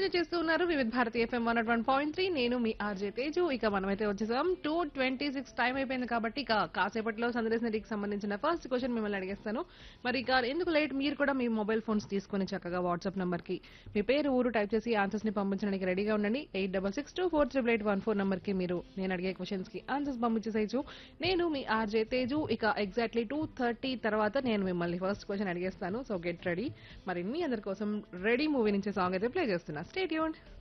enjoy చేస్తూ ఉన్నారు Vividh Bharati FM one one point three నేను మీ ఆర్జే తేజు ఇక మనమైతే వచ్చేసాం టూ ట్వంటీ సిక్స్ టైం అయిపోయింది కాబట్టి ఇక కాసేపట్లో సందేశ్ నదికి సంబంధించిన ఫస్ట్ క్వశ్చన్ మిమ్మల్ని అడిగేస్తాను మరి ఇక ఎందుకు లేట్ మీరు కూడా మీ మొబైల్ ఫోన్స్ తీసుకొని చక్కగా వాట్సాప్ నంబర్ కి మీ పేరు ఊరు టైప్ చేసి ఆన్సర్స్ ని పంపించడానికి రెడీగా ఉండండి eight double six two four triple eight one four number కి మీరు నేను అడిగే క్వశ్చన్స్ కి ఆన్సర్స్ పంపించేసేయచ్చు నేను మీ ఆర్జే తేజు ఇక ఎగ్జాక్ట్లీ టూ థర్టీ తర్వాత నేను మిమ్మల్ని ఫస్ట్ క్వశ్చన్ అడిగేస్తాను సో గెట్ రెడీ మరి మీ అందరి కోసం రెడీ మూవీ నుంచి సాంగ్ అయితే ప్లే చేస్తున్నా స్టేట్ యూన్